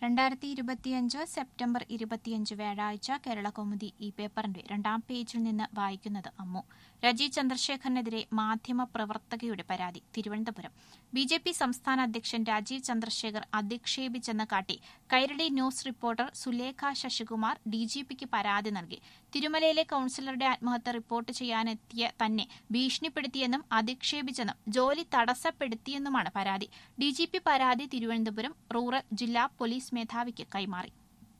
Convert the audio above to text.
രണ്ടായിരത്തി ഇരുപത്തിയഞ്ച് സെപ്റ്റംബർ ഇരുപത്തിയഞ്ച് വ്യാഴാഴ്ച കേരള കൗമുദി ഈ പേപ്പറിന്റെ രണ്ടാം പേജിൽ നിന്ന് വായിക്കുന്നത് അമ്മു രജീവ് ചന്ദ്രശേഖറിനെതിരെ മാധ്യമ പ്രവർത്തകയുടെ പരാതി തിരുവനന്തപുരം ബി ജെ പി സംസ്ഥാന അധ്യക്ഷൻ രാജീവ് ചന്ദ്രശേഖർ അധിക്ഷേപിച്ചെന്ന് കാട്ടി കൈരളി ന്യൂസ് റിപ്പോർട്ടർ സുലേഖ ശശികുമാർ ഡിജിപിക്ക് പരാതി നൽകി തിരുമലയിലെ കൌൺസിലറുടെ ആത്മഹത്യ റിപ്പോർട്ട് ചെയ്യാനെത്തിയ തന്നെ ഭീഷണിപ്പെടുത്തിയെന്നും അധിക്ഷേപിച്ചെന്നും ജോലി തടസ്സപ്പെടുത്തിയെന്നുമാണ് പരാതി ഡിജിപി പരാതി തിരുവനന്തപുരം റൂറൽ ജില്ലാ പോലീസ് മേധാവിക്ക് കൈമാറി